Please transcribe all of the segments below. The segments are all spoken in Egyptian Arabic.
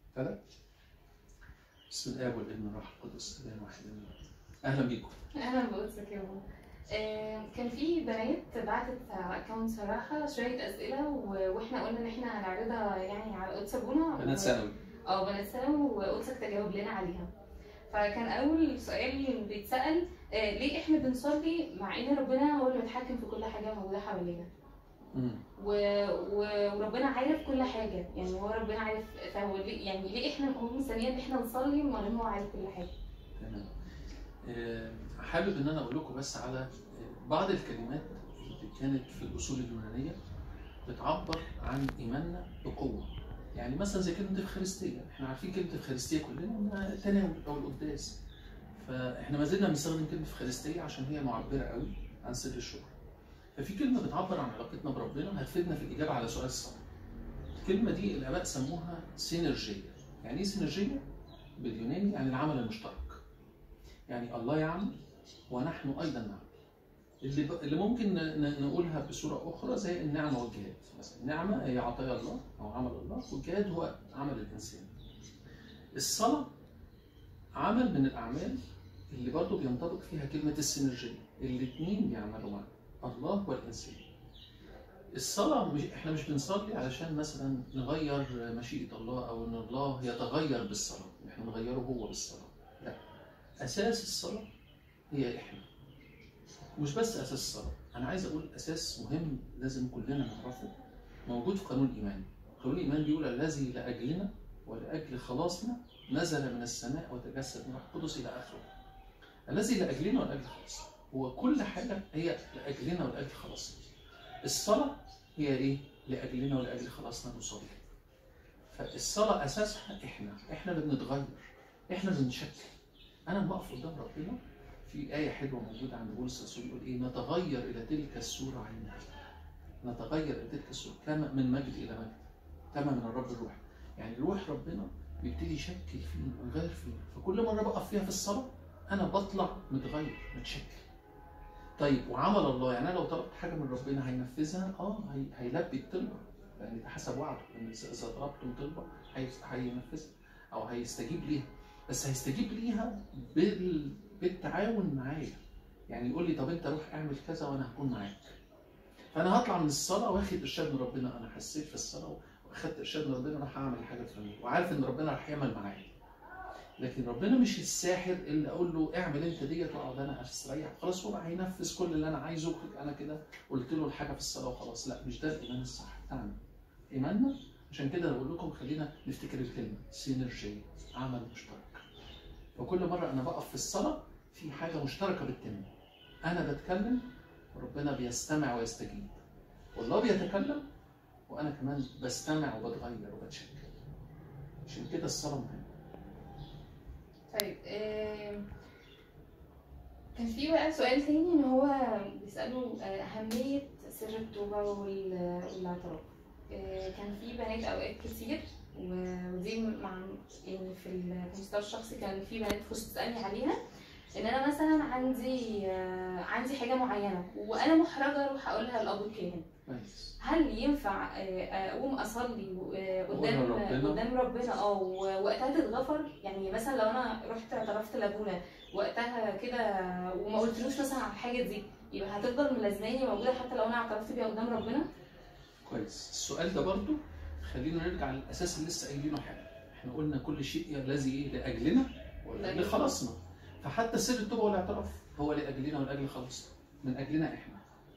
ابتدى بسم الاب والابن والروح القدس اله واحد امين اهلا بيكم اهلا بقولك يا بابا آه، كان في بنات بعتت على اكونت صراحه شويه اسئله و- واحنا قلنا ان احنا هنعرضها يعني على قدس ابونا بنات و- ثانوي اه بنات ثانوي وقدسك تجاوب لنا عليها فكان اول سؤال بيتسال آه، ليه احنا بنصلي مع ان ربنا هو اللي بيتحكم في كل حاجه موجوده حوالينا مم. و... و... وربنا عارف كل حاجه يعني هو ربنا عارف فهو ليه يعني ليه احنا هو مستنيين ان احنا نصلي مع ان هو عارف كل حاجه تمام آه، حابب ان انا اقول لكم بس على آه، بعض الكلمات اللي كانت في الاصول اليونانيه بتعبر عن ايماننا بقوه يعني مثلا زي كلمه الخارستيه احنا عارفين كلمه الخارستيه كلنا انها التناول او القداس فاحنا ما زلنا بنستخدم كلمه الخارستيه عشان هي معبره قوي عن سر الشكر ففي كلمه بتعبر عن علاقتنا بربنا هتفيدنا في الاجابه على سؤال الصلاه الكلمه دي الاباء سموها سينرجيه يعني ايه سينرجيه باليوناني يعني العمل المشترك يعني الله يعمل ونحن ايضا نعمل اللي, ب... اللي ممكن ن- ن- نقولها بصوره اخرى زي النعمه والجهاد مثلا النعمه هي عطايا الله او عمل الله والجهاد هو عمل الانسان الصلاه عمل من الاعمال اللي برضو بينطبق فيها كلمه السينرجيه الاثنين بيعملوا معا الله والانسان الصلاة مش احنا مش بنصلي علشان مثلا نغير مشيئة الله او ان الله يتغير بالصلاة، احنا نغيره هو بالصلاة. لا. اساس الصلاة هي احنا. مش بس اساس الصلاة، انا عايز اقول اساس مهم لازم كلنا نعرفه موجود في قانون الايمان. قانون الايمان بيقول الذي لاجلنا ولاجل خلاصنا نزل من السماء وتجسد من الروح القدس الى اخره. الذي لاجلنا ولاجل خلاصنا. هو كل حاجة هي لاجلنا ولاجل خلاصنا. الصلاة هي ايه؟ لاجلنا ولاجل خلاصنا نصلي. فالصلاة اساسها احنا، احنا اللي بنتغير، احنا اللي بنشكل. انا لما اقف قدام ربنا في آية حلوة موجودة عند بولس الرسول يقول ايه؟ نتغير إلى تلك الصورة عينها. نتغير إلى تلك الصورة كما من مجد إلى مجد. كما من الرب الروح. يعني روح ربنا بيبتدي يشكل فينا ويغير فينا، فكل مرة بقف فيها في الصلاة أنا بطلع متغير متشكل. طيب وعمل الله يعني انا لو طلبت حاجه من ربنا هينفذها اه هي... هيلبي الطلبه لان ده حسب وعده ان اذا إذا طلبتم طلبه هي... هينفذها او هيستجيب ليها بس هيستجيب ليها بال... بالتعاون معايا يعني يقول لي طب انت روح اعمل كذا وانا هكون معاك فانا هطلع من الصلاه واخد ارشاد من ربنا انا حسيت في الصلاه واخدت ارشاد من ربنا راح اعمل حاجه الفلانيه وعارف ان ربنا راح يعمل معايا لكن ربنا مش الساحر اللي اقول له اعمل انت ديت واقعد انا استريح خلاص هو هينفذ كل اللي انا عايزه انا كده قلت له الحاجه في الصلاه وخلاص لا مش ده الايمان الصح بتاعنا ايماننا عشان كده بقول لكم خلينا نفتكر الكلمه سينرجيه عمل مشترك وكل مره انا بقف في الصلاه في حاجه مشتركه بتتم انا بتكلم وربنا بيستمع ويستجيب والله بيتكلم وانا كمان بستمع وبتغير وبتشكل عشان كده الصلاه مهمه طيب آم، كان في بقى سؤال تاني ان هو بيسألوا آه، أهمية سر التوبة وال- والاعتراف آه، كان في بنات أوقات كتير و- ودي مع يعني في المستوى الشخصي كان في بنات تخش تسألني عليها ان انا مثلا عندي آه، عندي حاجه معينه وانا محرجه اروح اقولها لابو الكاهن كويس هل ينفع آه، اقوم اصلي آه، قدام أقولها لربنا؟ قدام ربنا اه ووقتها تتغفر يعني مثلا لو انا رحت اعترفت لابونا وقتها كده وما قلتلوش مثلا على الحاجه دي يبقى هتفضل ملازماني موجوده حتى لو انا اعترفت بيها قدام ربنا كويس السؤال ده برضو خلينا نرجع للاساس اللي لسه قايلينه حاجه احنا قلنا كل شيء الذي ايه لاجلنا ولاجل خلاصنا فحتى سر التوبه والاعتراف هو لاجلنا ولاجل خلاصنا من اجلنا احنا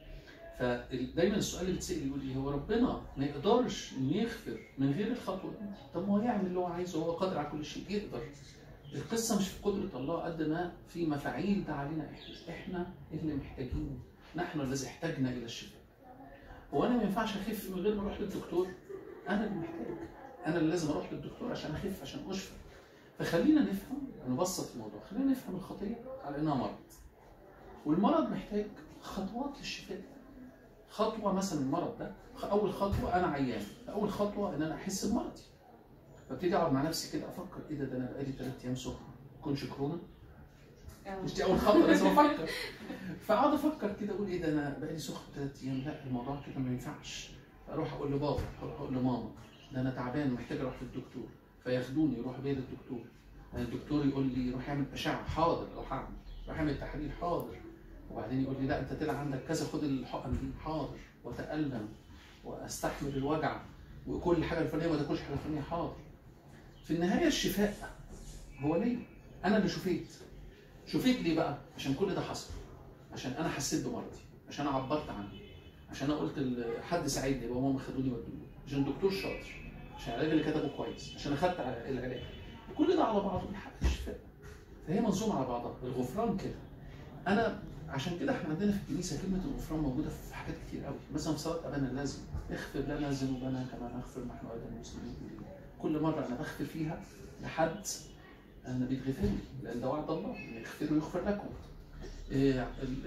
فدايما السؤال اللي بيتسال يقول ايه هو ربنا ما يقدرش انه يغفر من غير الخطوه دي طب ما هو يعمل اللي هو عايزه هو قادر على كل شيء يقدر القصه مش في قدره الله قد ما في مفاعيل ده علينا احنا احنا اللي محتاجين نحن الذي احتاجنا الى الشفاء هو انا ما ينفعش اخف من غير ما اروح للدكتور انا اللي محتاج انا اللي لازم اروح للدكتور عشان اخف عشان اشفى فخلينا نفهم نبسط الموضوع خلينا نفهم الخطيه على انها مرض والمرض محتاج خطوات للشفاء خطوه مثلا المرض ده اول خطوه انا عيان اول خطوه ان انا احس بمرضي فابتدي اقعد مع نفسي كده افكر ايه ده ده انا بقالي ثلاث ايام سخن كونش كورونا آه. مش دي اول خطوه لازم افكر فاقعد افكر كده اقول ايه ده انا بقالي سخن ثلاث ايام لا الموضوع كده ما ينفعش اروح اقول لبابا اروح اقول لماما ده انا تعبان محتاج اروح للدكتور فياخدوني يروح بيا للدكتور الدكتور يقول لي روح اعمل اشعه حاضر اروح اعمل روح اعمل تحاليل حاضر وبعدين يقول لي لا انت طلع عندك كذا خد الحقن دي حاضر واتالم واستحمل الوجع وكل حاجه الفلانيه وما تاكلش حاجه الفلانيه حاضر في النهايه الشفاء هو ليا انا اللي شفيت شفيت ليه بقى عشان كل ده حصل عشان انا حسيت بمرضي عشان انا عبرت عنه عشان انا قلت حد ساعدني بابا وماما خدوني ودوني عشان دكتور شاطر عشان العلاج اللي كتبه كويس عشان اخدت العلاج كل ده على بعضه بيحقق الشفاء فهي منظومه على بعضها الغفران كده انا عشان كده احنا عندنا في الكنيسه كلمه الغفران موجوده في حاجات كتير قوي مثلا في صلاه ابانا اللازم اغفر لنا ذنوبنا كما نغفر نحن ايضا المسلمين كل مره انا بغفر فيها لحد انا بيتغفر لي لان ده وعد الله يغفر ويغفر لكم إيه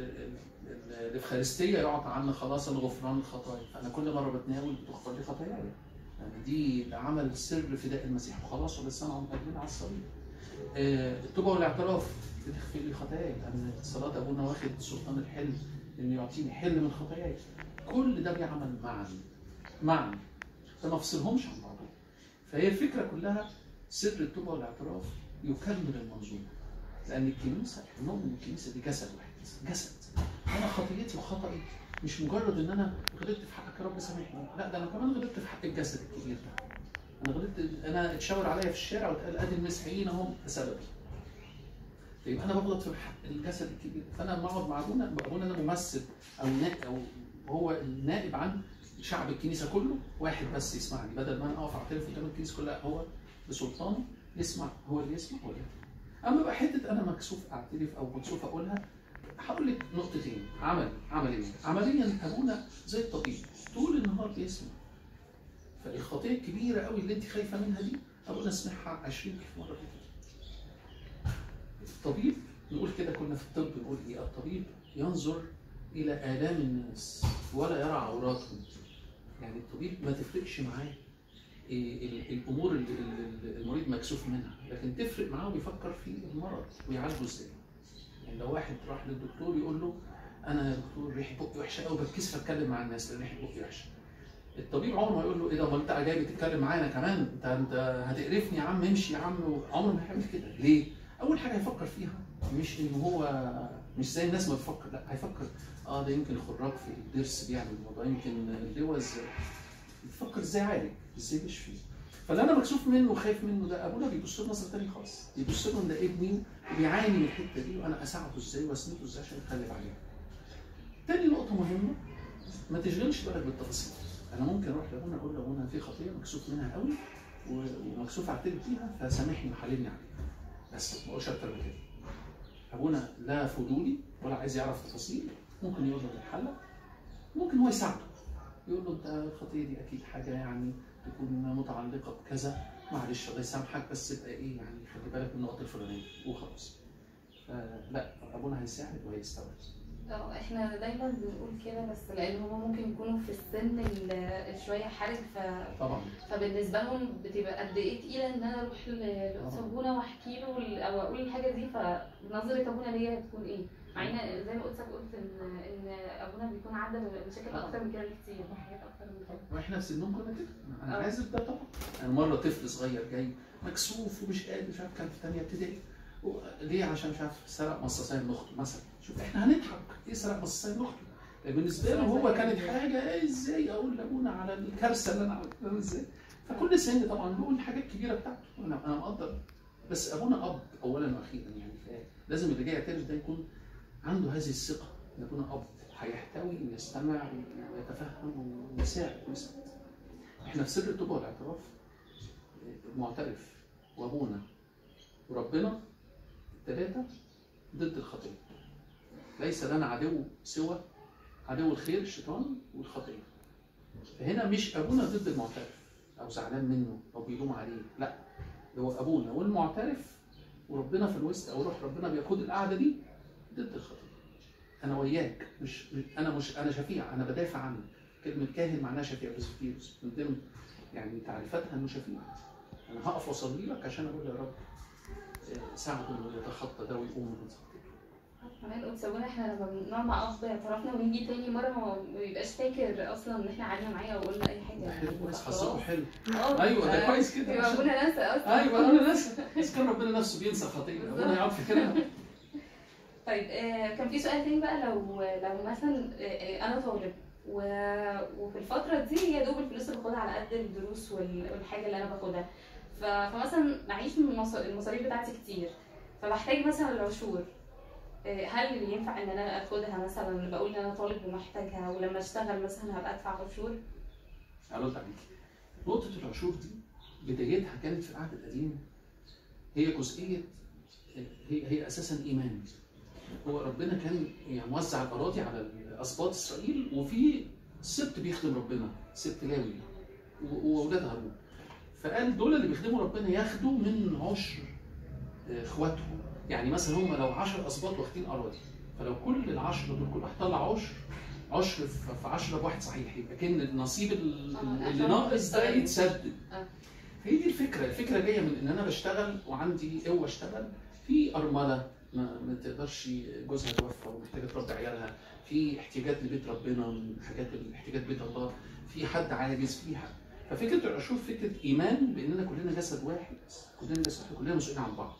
الافخارستيه يعطى عنا خلاصا غفران الخطايا فانا كل مره بتناول بتغفر لي خطاياي يعني دي ده عمل سر فداء المسيح وخلاص ولسنا عم قادرين على الصليب التوبه والاعتراف بتغفر لي خطاياي لان صلاه ابونا واخد سلطان الحلم انه يعطيني حل من خطاياي كل ده بيعمل معا معا فما افصلهمش عن بعضهم فهي الفكره كلها سر التوبه والاعتراف يكمل المنظومه لان الكنيسه نؤمن الكنيسه دي جسد واحد جسد انا خطيتي وخطئي مش مجرد ان انا غلطت في حقك يا رب سامحني لا ده انا كمان غلطت في حق الجسد الكبير ده انا غلطت انا اتشاور عليا في الشارع واتقال ادي المسيحيين اهم بسببي طيب انا بغلط في حق الجسد الكبير فانا لما اقعد مع ابونا ابونا ده ممثل او نائب او هو النائب عن شعب الكنيسه كله واحد بس يسمعني بدل ما انا اقف اعترف قدام الكنيسه كلها هو بسلطانه يسمع هو اللي يسمع هو اللي اما بقى حته انا مكسوف اعترف او مكسوف اقولها هقول لك نقطتين عمل عمليا عمليا ابونا زي الطبيب طول النهار بيسمع فالخطيه الكبيره قوي اللي انت خايفه منها دي ابونا اسمعها 20000 مره في الطبيب نقول كده كنا في الطب نقول ايه الطبيب ينظر الى الام الناس ولا يرى عوراتهم يعني الطبيب ما تفرقش معاه إيه الامور اللي المريض مكسوف منها لكن تفرق معاه ويفكر في المرض ويعالجه ازاي يعني لو واحد راح للدكتور يقول له انا يا دكتور ريحه بقي وحشه قوي بتكسف اتكلم مع الناس لان ريحه بقي وحشه الطبيب عمره ما يقول له ايه ده امال انت جاي بتتكلم معانا كمان انت انت هتقرفني يا عم امشي يا عم عمره ما هيعمل كده ليه؟ اول حاجه هيفكر فيها مش ان هو مش زي الناس ما بتفكر لا هيفكر اه ده يمكن خراج في الضرس بيعمل الموضوع يمكن اللوز يفكر ازاي عالج ازاي يشفي فاللي انا مكسوف منه وخايف منه ده ابونا بيبص له نظره ثانيه خالص بيبص له ان ده ابني وبيعاني من الحته دي وانا اساعده ازاي واسنده ازاي عشان يتغلب عليها. تاني نقطه مهمه ما تشغلش بالك بالتفاصيل انا ممكن اروح لابونا اقول له ابونا في خطيه مكسوف منها قوي ومكسوف اعترف بيها فسامحني وحللني عليها بس ما اقولش اكتر من كده. ابونا لا فضولي ولا عايز يعرف تفاصيل ممكن يقول له تتحلى ممكن هو يساعده يقول له انت الخطيه دي اكيد حاجه يعني تكون متعلقه بكذا معلش الله يسامحك بس تبقى ايه يعني خلي بالك من النقط الفلانيه وخلاص. لا ابونا هيساعد وهيستوعب. اه احنا دايما بنقول كده بس لان هما ممكن يكونوا في السن ال- شويه حرج ف... طبعا فبالنسبه لهم بتبقى قد ايه تقيله ان انا اروح ل- لاستاذ ابونا واحكي له ال- او اقول الحاجه دي فنظره ابونا ليا هتكون ايه؟ مع ان زي ما قلت قلت ان ان ابونا بيكون عدى بمشاكل آه. اكتر من كده بكتير وحاجات اكتر من كده واحنا في سنهم كنا كده انا آه. عازف ده طبعا انا مره طفل صغير جاي مكسوف ومش قادر مش عارف كان في ثانيه ابتدائي و- ليه عشان مش عارف سرق مصاصين من اخته مثلا شوف احنا هنضحك ايه سرق مصاصين من اخته بالنسبه له هو كانت حاجه إيه ازاي اقول لابونا على الكارثه اللي انا عملتها ازاي فكل سن طبعا له الحاجات الكبيره بتاعته انا انا مقدر بس ابونا اب اولا واخيرا يعني لازم اللي جاي يعترف ده يكون عنده هذه الثقه ان ابونا اب هيحتوي ويستمع ويتفهم ويساعد ويساعد احنا في سر التوبه والاعتراف معترف وابونا وربنا الثلاثه ضد الخطيه ليس لنا عدو سوى عدو الخير الشيطان والخطيه فهنا مش ابونا ضد المعترف او زعلان منه او بيلوم عليه لا ده هو ابونا والمعترف وربنا في الوسط او روح ربنا بيقود القعده دي ضد الخطيه انا وياك مش انا مش انا شفيع انا بدافع عنك كلمه كاهن معناها شفيع بسفيروس من ضمن يعني تعريفاتها انه شفيع انا هقف واصلي لك عشان اقول يا رب آه، ساعده انه يتخطى ده ويقوم من خطيته كمان قلت سابونا احنا لما بنقعد مع اخ اعترفنا ونيجي تاني مره هو ما بيبقاش فاكر اصلا ان احنا قعدنا معاه او قلنا اي حاجه حلو يعني كويس خلاص. حظكم حلو اه ايوه ده ف- كويس كده يبقى عشان- ابونا نسى اصلا ايوه ربنا نفسه بس كان ربنا نفسه بينسى خطيه ربنا يقعد فاكرها طيب آه، كان في سؤال تاني بقى لو لو مثلا آه، آه، انا طالب و- وفي الفتره دي يا دوب الفلوس اللي باخدها على قد الدروس وال- والحاجه اللي انا باخدها ف- فمثلا معيش من المص- المصاريف بتاعتي كتير فبحتاج مثلا العشور آه، هل ينفع ان انا اخدها مثلا بقول ان انا طالب ومحتاجها ولما اشتغل مثلا هبقى ادفع عشور ارد عليك نقطه العشور دي بدايتها كانت في العهد القديم هي جزئيه هي هي اساسا ايمان هو ربنا كان يعني موزع الاراضي على اسباط اسرائيل وفي سبت بيخدم ربنا سبت لاوي و- واولاد هارون فقال دول اللي بيخدموا ربنا ياخدوا من عشر آه، اخواتهم يعني مثلا هم لو 10 اسباط واخدين اراضي فلو كل العشرة دول كل واحد طلع عشر عشر في في 10 بواحد صحيح يبقى كان النصيب ال- آه، اللي عشان ناقص ده يشتغل. يتسدد آه. هي دي الفكره الفكره جايه من ان انا بشتغل وعندي قوه اشتغل في ارمله ما, ما تقدرش جوزها توفى ومحتاجه تربي عيالها في احتياجات لبيت ربنا من حاجات احتياجات بيت الله في حد عاجز فيها ففكره العشور فكره ايمان باننا كلنا جسد واحد كلنا جسد واحد كلنا مسؤولين عن بعض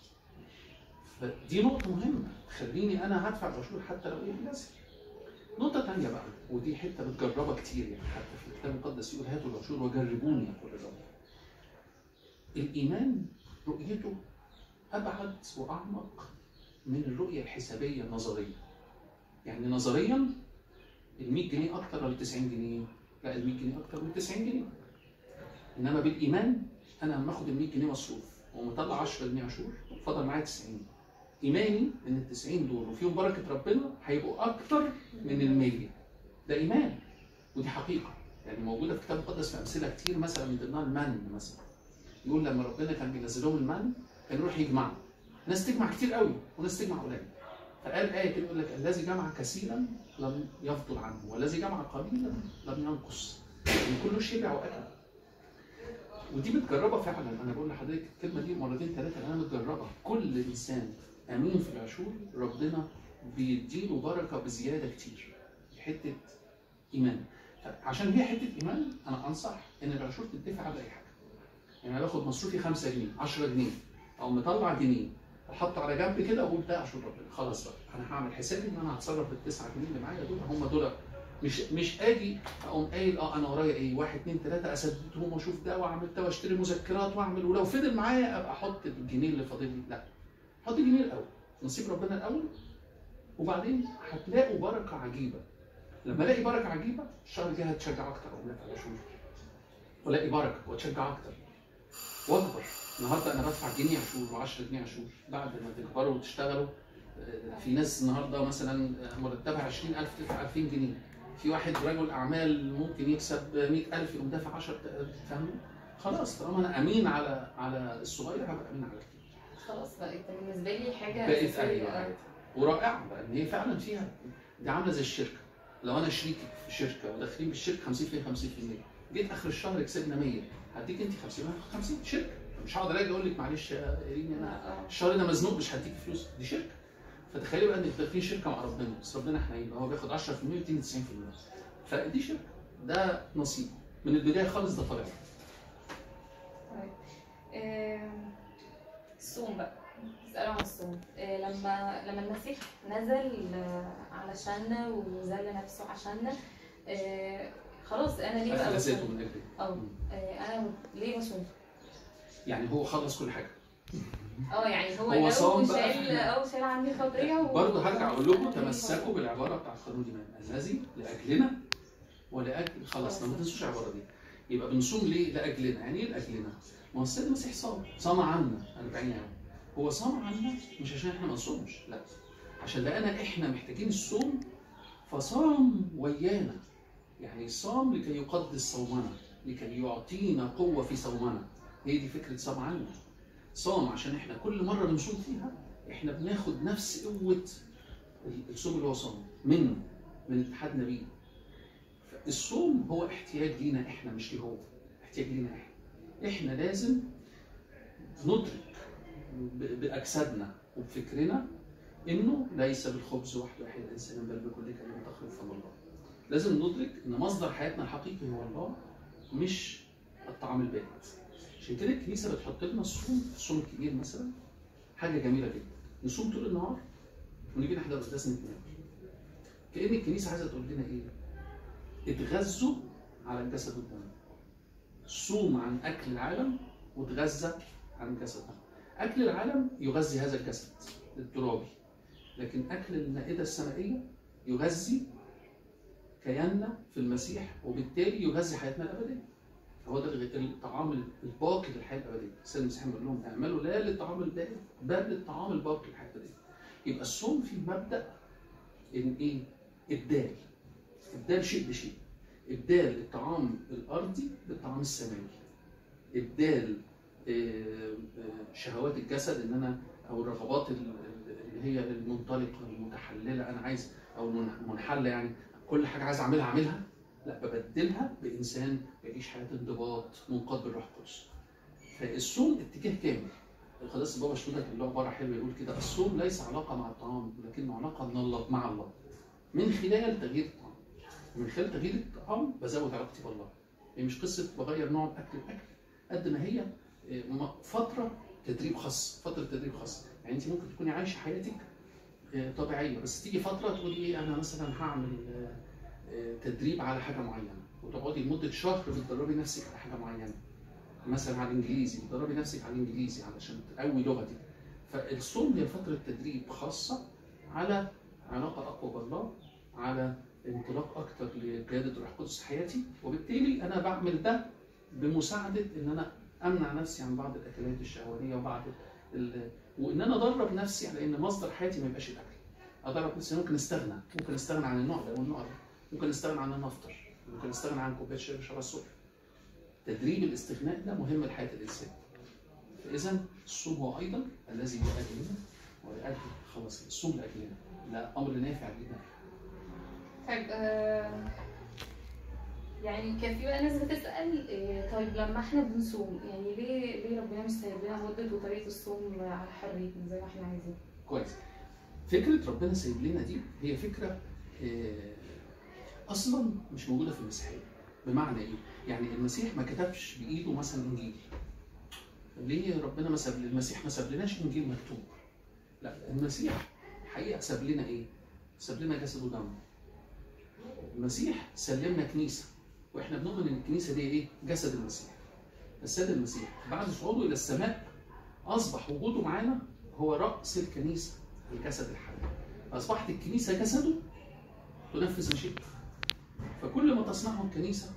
فدي نقطه مهمه تخليني انا هدفع العشور حتى لو ايه بنفسي نقطة تانية بقى ودي حتة بتجربها كتير يعني حتى في الكتاب المقدس يقول هاتوا العشور وجربوني يقول الرب. الإيمان رؤيته أبعد وأعمق من الرؤية الحسابية النظرية. يعني نظريا ال 100 جنيه أكتر ولا 90 جنيه؟ لا ال 100 جنيه أكتر من 90 جنيه. إنما بالإيمان أنا لما آخد ال 100 جنيه مصروف ومطلع 10 جنيه عشور فضل معايا 90. إيماني إن ال 90 دول وفيهم بركة ربنا هيبقوا أكتر من ال 100. ده إيمان ودي حقيقة. يعني موجودة في الكتاب المقدس في أمثلة كتير مثلا من ضمنها المن مثلا. يقول لما ربنا كان بينزل لهم المن كان يروح يجمعوا ناس تجمع كتير قوي وناس تجمع قليل فقال آية كده يقول لك الذي جمع كثيرا لم يفضل عنه والذي جمع قليلا لم ينقص يعني كله شبع وأكل ودي متجربة فعلا أنا بقول لحضرتك الكلمة دي مرتين ثلاثة أنا متجربة كل إنسان أمين في العشور ربنا بيديله بركة بزيادة كتير حتة إيمان عشان هي حتة إيمان أنا أنصح إن العشور تدفع على أي حاجة يعني انا باخد مصروفي 5 جنيه 10 جنيه او مطلع جنيه احط على جنب كده واقول ده عشان ربنا خلاص بقى انا هعمل حسابي ان انا هتصرف ال 9 جنيه اللي معايا دول هم دول مش مش اجي اقوم قايل اه انا ورايا ايه واحد اثنين ثلاثه اسددهم واشوف ده واعمل ده واشتري مذكرات واعمل ولو فضل معايا ابقى احط الجنيه اللي فاضل لي لا حط الجنيه الاول نصيب ربنا الاول وبعدين هتلاقوا بركه عجيبه لما الاقي بركه عجيبه الشهر الجاي هتشجع اكتر اقول لك على شهور والاقي بركه واتشجع اكتر واكبر النهارده انا بدفع جنيه عشور و10 جنيه عشور بعد ما تكبروا وتشتغلوا آه، في ناس النهارده مثلا مرتبها 20000 تدفع 2000 جنيه في واحد رجل اعمال ممكن يكسب 100000 يقوم دافع 10000 فاهم خلاص طالما انا امين على على الصغير هبقى امين على الكبير خلاص بقت بالنسبه لي حاجه بقت أساسية. ايوه عادي. ورائعه لان هي فعلا فيها دي عامله زي الشركه لو انا شريكي في شركه وداخلين بالشركه 50% 50% جيت اخر الشهر كسبنا 100 هديك انت 50 وأنا هاخد 50 شركه مش هقعد اجي اقول لك معلش يا ايرين انا لا، آه. الشهر ده مزنوق مش هديك فلوس دي شركه فتخيلي بقى انك داخلين شركه مع ربنا بس ربنا حنين هو بياخد 10% ويديني 90% فدي شركه ده نصيب من البدايه خالص ده طبيعي طيب. آم، الصوم بقى اسألوا عن الصوم آه، لما لما المسيح نزل آه، علشاننا وذل نفسه عشاننا آه، خلاص انا ليه بقى اخذ ذاته بصوم؟ من اجلي اه آه، انا ليه بصوم؟ يعني هو خلص كل حاجه اه يعني هو, هو لو صام بقى شال إحنا- اه شال عني خطيه و... برضه هرجع اقول لكم أنا ليه تمسكوا بصوم؟ بالعباره بتاعت قانون الايمان الذي لاجلنا ولاجل خلاص ما تنسوش العباره دي يبقى بنصوم ليه؟ لاجلنا يعني ايه لاجلنا؟ ما هو السيد المسيح صام صام عنا 40 يوم هو صام عنا مش عشان احنا ما نصومش لا عشان لقينا احنا محتاجين الصوم فصام ويانا يعني صام لكي يقدس صومنا لكي يعطينا قوه في صومنا هي دي فكره صام عنا صام عشان احنا كل مره بنصوم فيها احنا بناخد نفس قوه الصوم اللي هو صام منه من اتحادنا بيه الصوم هو احتياج لينا احنا مش ليه هو احتياج لينا احنا احنا لازم ندرك ب- باجسادنا وبفكرنا انه ليس بالخبز وحده يحيى الانسان بل بكل كلمه تخرج فم الله. لازم ندرك ان مصدر حياتنا الحقيقي هو الله مش الطعام البارد. عشان كده الكنيسه بتحط لنا الصوم الصوم الكبير مثلا حاجه جميله جدا. نصوم طول النهار ونيجي نحضر قداس نتناول. كأن الكنيسه عايزه تقول لنا ايه؟ اتغذوا على الجسد والدم. صوم عن اكل العالم وتغذى عن جسد الدم. اكل العالم يغذي هذا الجسد الترابي لكن اكل المائده السمائيه يغذي كياننا في المسيح وبالتالي يغذي حياتنا الابديه هو ده الغ- الطعام الباقي للحياه الابديه السيد المسيح بيقول لهم اعملوا لا للطعام البارد بل للطعام الباقي للحياه الابديه يبقى الصوم فيه مبدا ان ايه ابدال ابدال شيء بشيء ابدال الطعام الارضي بالطعام السماوي ابدال آه، آه، شهوات الجسد ان انا او الرغبات ال- ال- اللي هي المنطلقه المتحلله انا عايز او المن- منحله يعني كل حاجه عايز اعملها اعملها لا ببدلها بانسان يعيش حياه انضباط منقاد بالروح القدس فالصوم اتجاه كامل القداس بابا شنودة كان له عباره حلوه يقول كده الصوم ليس علاقه مع الطعام ولكنه علاقه من الله مع الله من خلال تغيير الطعام من خلال تغيير الطعام بزود علاقتي بالله هي مش قصه بغير نوع الاكل الاكل قد ما هي آه، م- فتره تدريب خاص فتره تدريب خاص يعني انت ممكن تكوني عايشه حياتك آه، طبيعيه بس تيجي فتره تقولي ايه انا مثلا هعمل آه، آه، تدريب على حاجه معينه وتقعدي لمده شهر بتدربي نفسك على حاجه معينه مثلا على الانجليزي بتدربي نفسك على الانجليزي علشان تقوي لغتك فالصوم هي فتره تدريب خاصه على علاقه اقوى بالله على انطلاق اكتر لقياده الروح القدس في حياتي وبالتالي انا بعمل ده بمساعده ان انا امنع نفسي عن بعض الاكلات الشهوانيه وبعض ال... وان انا ادرب نفسي على ان مصدر حياتي ما يبقاش الاكل ادرب نفسي ممكن استغنى ممكن استغنى عن النوع ده والنوع ده ممكن استغنى عن ان أنا افطر ممكن استغنى عن كوبايه شاي بشربها الصبح تدريب الاستغناء ده مهم لحياه الانسان فاذا الصوم هو ايضا الذي لاجلنا ولاجل خلاص الصوم لاجلنا لا امر نافع لنا طيب آه، يعني كان في بقى ناس بتسأل آه، طيب لما احنا بنصوم يعني ليه ليه ربنا مش سايب لنا مدة وطريقة الصوم على حريتنا زي ما احنا عايزين؟ كويس فكره ربنا سايب لنا دي هي فكره آه، اصلا مش موجوده في المسيحيه بمعنى ايه؟ يعني المسيح ما كتبش بايده مثلا انجيل ليه ربنا ما ساب المسيح ما ساب لناش انجيل مكتوب لا المسيح حقيقه ساب لنا ايه؟ ساب لنا جسد ودم المسيح سلمنا كنيسه واحنا بنؤمن ان الكنيسه دي ايه؟ جسد المسيح السيد المسيح بعد صعوده الى السماء اصبح وجوده معانا هو راس الكنيسه الجسد الحي اصبحت الكنيسه جسده تنفذ مشيئته فكل ما تصنعه الكنيسه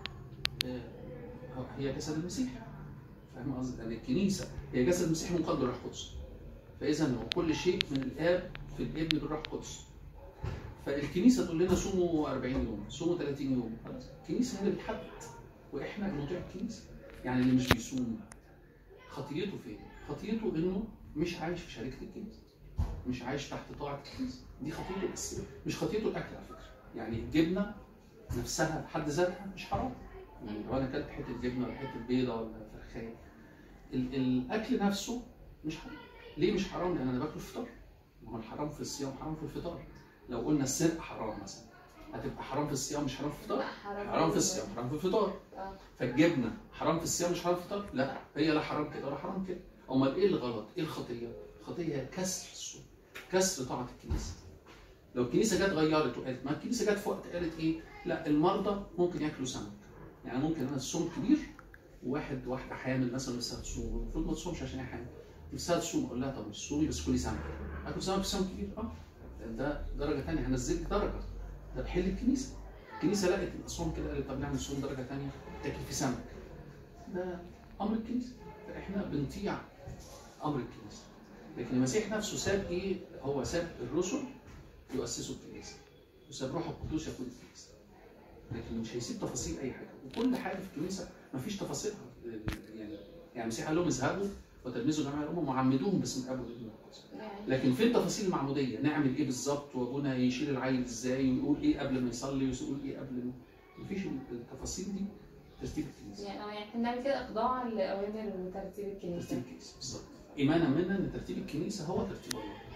آه، هي جسد المسيح فاهم قصدي؟ يعني الكنيسه هي جسد المسيح منقاد بالروح القدس فاذا هو كل شيء من الاب في الابن بالروح القدس فالكنيسه تقول لنا صوموا 40 يوم صوموا 30 يوم خلاص الكنيسه هي اللي بتحدد واحنا بنطيع الكنيسه يعني اللي مش بيصوم خطيته فين؟ خطيته انه مش عايش في شركه الكنيسه مش عايش تحت طاعه الكنيسه دي خطيته بس مش خطيته الاكل على فكره يعني الجبنه نفسها بحد ذاتها مش حرام يعني لو انا اكلت حته جبنه ولا حته بيضه ولا فرخايه ال- الاكل نفسه مش حرام ليه مش حرام؟ لان انا باكل فطار ما هو الحرام في الصيام حرام في الفطار لو قلنا السرقه حرام مثلا هتبقى حرام في الصيام مش حرام في الفطار حرام في الصيام حرام في الفطار آه. فالجبنه حرام في الصيام مش حرام في الفطار لا هي لا حرام كده ولا حرام كده امال ايه الغلط ايه الخطيه الخطيه هي كسر الصوم كسر طاعه الكنيسه لو الكنيسه جت غيرت وقالت ما الكنيسه جت في وقت قالت ايه لا المرضى ممكن ياكلوا سمك يعني ممكن انا الصوم كبير وواحد واحده حامل مثلا لسه هتصوم المفروض ما تصومش عشان هي حامل لسه هتصوم اقول لها طب مش صومي بس كلي سمك اكل سمك في سمك كبير اه ده درجه ثانيه هنزلك درجه ده بحل الكنيسه الكنيسه لقت الصوم كده قالت طب نعمل صوم درجه ثانيه تاكل في سمك ده امر الكنيسه فاحنا بنطيع امر الكنيسه لكن المسيح نفسه ساب ايه هو ساب الرسل يؤسسوا الكنيسه وساب روح القدوس يقود الكنيسه لكن مش هيسيب تفاصيل اي حاجه وكل حاجه في الكنيسه مفيش تفاصيلها يعني يعني المسيح قال لهم اذهبوا وتلمذوا جميع الامم وعمدوهم باسم الاب والابن والقدس يعني لكن فين تفاصيل المعموديه نعمل ايه بالظبط وابونا يشيل العيل ازاي ويقول ايه قبل ما يصلي ويقول ايه قبل ما مفيش التفاصيل دي ترتيب الكنيسه يعني اه يعني احنا بنعمل كده اخضاع لاوامر وترتيب ترتيب الكنيسه الكنيسه بالظبط ايمانا منا ان ترتيب الكنيسه هو ترتيب الله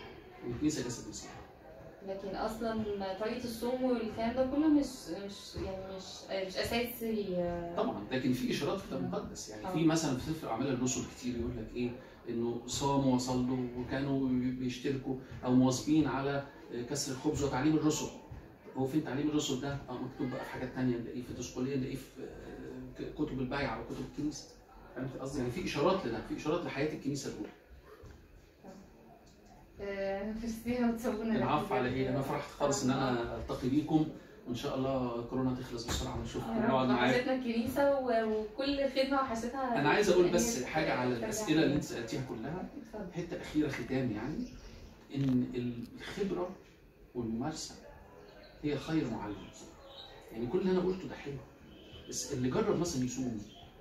والكنيسه جسد المسيح لكن اصلا طريقه الصوم والكلام ده كله مش مش يعني مش مش اساسي آه، طبعا لكن في اشارات في الكتاب المقدس يعني آه. في مثلا في سفر اعمال الرسل كتير يقول لك ايه انه صاموا وصلوا وكانوا بيشتركوا او مواظبين على كسر الخبز وتعليم الرسل هو فين تعليم الرسل ده آه، مكتوب بقى في حاجات تانية نلاقيه في دسقولية نلاقيه في آه، كتب البيعة او كتب الكنيسة فهمت قصدي يعني في اشارات لده في اشارات لحياة الكنيسة الاولى آه، ميرسي وتسوونا العفو على ايه انا فرحت خالص ان انا التقي بيكم وان شاء الله كورونا تخلص بسرعه ونشوفكم ونقعد معاكم وحشتنا الكنيسه و- وكل خدمه وحشتها انا عايز اقول إن بس هي حاجه على ترجع الاسئله اللي تاني. انت سالتيها كلها اتفضل. حته اخيره ختام يعني ان الخبره والممارسه هي خير معلم يعني كل اللي انا قلته ده حلو بس اللي جرب مثلا يصوم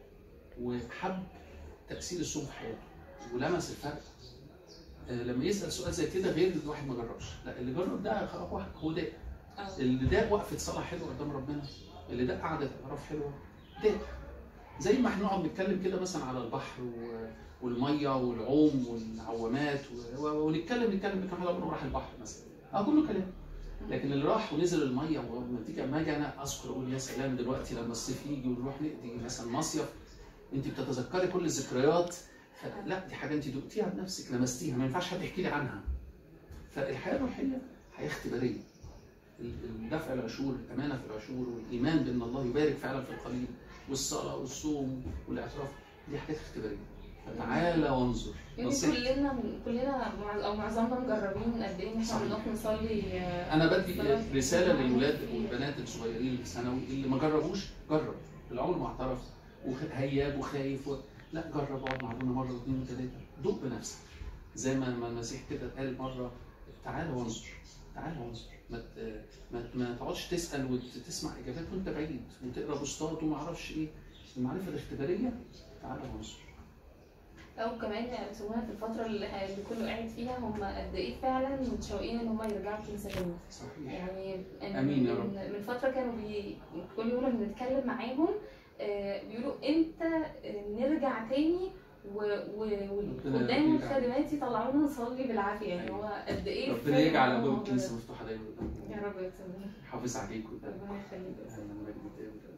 وحب تاثير الصوم في حياته ولمس الفرق آه، لما يسال سؤال زي كده غير الواحد ما جربش لا اللي جرب ده هو هو ده آه. اللي ده وقفه صلاه حلوه قدام ربنا اللي ده قعده اعراف حلوه ده زي ما احنا نقعد نتكلم كده مثلا على البحر و... والميه والعوم والعوامات و... و... ونتكلم نتكلم نتكلم على راح البحر مثلا اه كله كلام لكن اللي راح ونزل الميه ولما تيجي اما اجي انا اذكر اقول يا سلام دلوقتي لما الصيف يجي ونروح نقضي مثلا مصيف انت بتتذكري كل الذكريات ف- لا دي حاجه انت دقتيها بنفسك لمستيها ما ينفعش حد يحكي لي عنها فالحياه الروحيه حياه اختباريه الدفع العشور الامانه في العشور والايمان بان الله يبارك فعلا في القليل والصلاه والصوم والاعتراف دي حاجات اختباريه فتعالى وانظر يمكن نصيحتي كلنا كلنا مع- او معظمنا مجربين قد ايه ان احنا صحيح. بنقف نصلي آه، انا بدي رساله للولاد والبنات الصغيرين الثانوي اللي ما جربوش جرب العمر ما اعترف وهياب وخايف و... لا جرب اقعد مع ابونا مره واثنين وثلاثه دوق بنفسك زي ما ما المسيح كده قال مره تعالى وانظر تعالى وانظر ما ت- ما ت- ما تقعدش تسال وتسمع اجابات وانت بعيد وتقرا بوستات وما اعرفش ايه المعرفه الاختباريه تعالى وانظر او كمان يعني سواء في الفتره اللي اللي كله قاعد فيها هم قد ايه فعلا متشوقين ان هم يرجعوا الكنيسه تاني صحيح يعني إن- آمين يا رب. من من فتره كانوا بي... كل يوم لما بنتكلم معاهم آه، بيقولوا امتى آه، نرجع تاني ربنا وقدام يرجع. الخادمات يطلعونا نصلي بالعافيه يعني هو قد ايه ربنا فعلاً يجعل هو ابواب موضوع الكنيسه ده. مفتوحه دايما يا رب يا سيدي. حافظ عليكم ربنا يخليك يا سيدي. اهلا بك